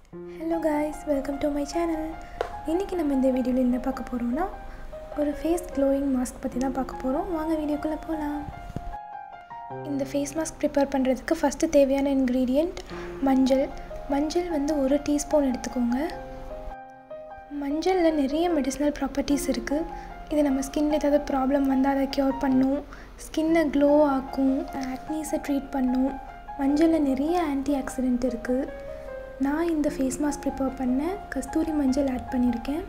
hello guys welcome to my channel இன்றைக்கி நம்ம இந்த வீடியோவில் என்ன பார்க்க போகிறோம்னா ஒரு ஃபேஸ் க்ளோயிங் மாஸ்க் பற்றி தான் பார்க்க போகிறோம் வாங்க வீடியோக்குள்ளே போகலாம் இந்த ஃபேஸ் மாஸ்க் ப்ரிப்பேர் பண்ணுறதுக்கு ஃபஸ்ட்டு தேவையான இன்க்ரீடியண்ட் மஞ்சள் மஞ்சள் வந்து ஒரு டீஸ்பூன் எடுத்துக்கோங்க மஞ்சளில் நிறைய மெடிசினல் ப்ராப்பர்ட்டிஸ் இருக்குது இது நம்ம ஸ்கின்ல ஏதாவது ப்ராப்ளம் வந்தால் அதை க்யூர் பண்ணும் ஸ்கின்னை க்ளோ ஆக்கும் ஆக்னீஸை ட்ரீட் பண்ணும் மஞ்சளில் நிறைய ஆன்டி ஆக்சிடென்ட் இருக்குது நான் இந்த ஃபேஸ் மாஸ்க் ப்ரிப்பேர் பண்ண கஸ்தூரி மஞ்சள் ஆட் பண்ணியிருக்கேன்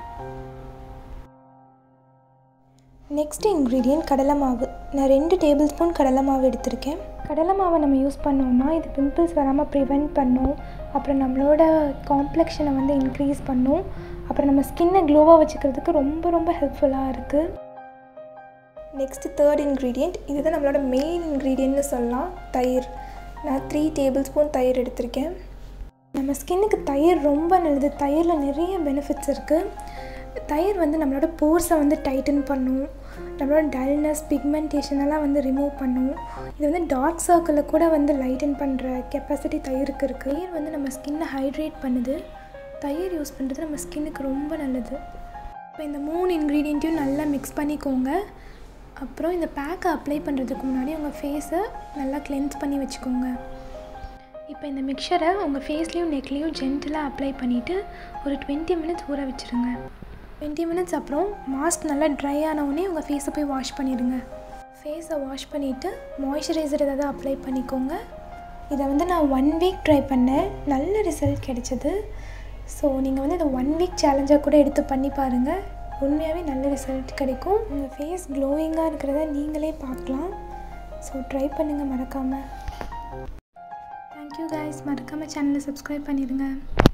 நெக்ஸ்ட் இன்க்ரீடியன்ட் கடலை மாவு நான் ரெண்டு டேபிள் ஸ்பூன் கடலை மாவு எடுத்திருக்கேன் கடலை மாவை நம்ம யூஸ் பண்ணோம்னா இது பிம்பிள்ஸ் வராமல் ப்ரிவெண்ட் பண்ணும் அப்புறம் நம்மளோட காம்ப்ளெக்ஷனை வந்து இன்க்ரீஸ் பண்ணும் அப்புறம் நம்ம ஸ்கின்னை க்ளோவாக வச்சுக்கிறதுக்கு ரொம்ப ரொம்ப ஹெல்ப்ஃபுல்லாக இருக்குது நெக்ஸ்ட் தேர்ட் இன்க்ரீடியண்ட் இதுதான் நம்மளோட மெயின் இன்க்ரீடியன்ட்னு சொல்லலாம் தயிர் நான் த்ரீ டேபிள் ஸ்பூன் தயிர் எடுத்திருக்கேன் நம்ம ஸ்கின்னுக்கு தயிர் ரொம்ப நல்லது தயிரில் நிறைய பெனிஃபிட்ஸ் இருக்குது தயிர் வந்து நம்மளோட போர்ஸை வந்து டைட்டன் பண்ணும் நம்மளோட டல்னஸ் பிக்மெண்டேஷன் எல்லாம் வந்து ரிமூவ் பண்ணும் இது வந்து டார்க் சர்க்கிளை கூட வந்து லைட்டன் பண்ணுற கெப்பாசிட்டி தயிருக்கு இருக்குது தயிர் வந்து நம்ம ஸ்கின்னை ஹைட்ரேட் பண்ணுது தயிர் யூஸ் பண்ணுறது நம்ம ஸ்கின்னுக்கு ரொம்ப நல்லது இப்போ இந்த மூணு இன்க்ரீடியண்ட்டையும் நல்லா மிக்ஸ் பண்ணிக்கோங்க அப்புறம் இந்த பேக்கை அப்ளை பண்ணுறதுக்கு முன்னாடி உங்கள் ஃபேஸை நல்லா கிளென்ஸ் பண்ணி வச்சுக்கோங்க இப்போ இந்த மிக்சரை உங்கள் ஃபேஸ்லேயும் நெக்லேயும் ஜென்டலாக அப்ளை பண்ணிவிட்டு ஒரு டுவெண்ட்டி மினிட்ஸ் ஊற வச்சுருங்க டுவெண்ட்டி மினிட்ஸ் அப்புறம் மாஸ்க் நல்லா ட்ரை ஆனவுடனே உங்கள் ஃபேஸை போய் வாஷ் பண்ணிடுங்க ஃபேஸை வாஷ் பண்ணிவிட்டு மாய்ஸ்சரைசர் ஏதாவது அப்ளை பண்ணிக்கோங்க இதை வந்து நான் ஒன் வீக் ட்ரை பண்ணேன் நல்ல ரிசல்ட் கிடைச்சது ஸோ நீங்கள் வந்து இதை ஒன் வீக் சேலஞ்சாக கூட எடுத்து பண்ணி பாருங்கள் உண்மையாகவே நல்ல ரிசல்ட் கிடைக்கும் உங்கள் ஃபேஸ் க்ளோயிங்காக இருக்கிறத நீங்களே பார்க்கலாம் ஸோ ட்ரை பண்ணுங்கள் மறக்காமல் தேங்க்யூ கைஸ் மறக்காமல் சேனலை சப்ஸ்கிரைப் பண்ணிடுங்க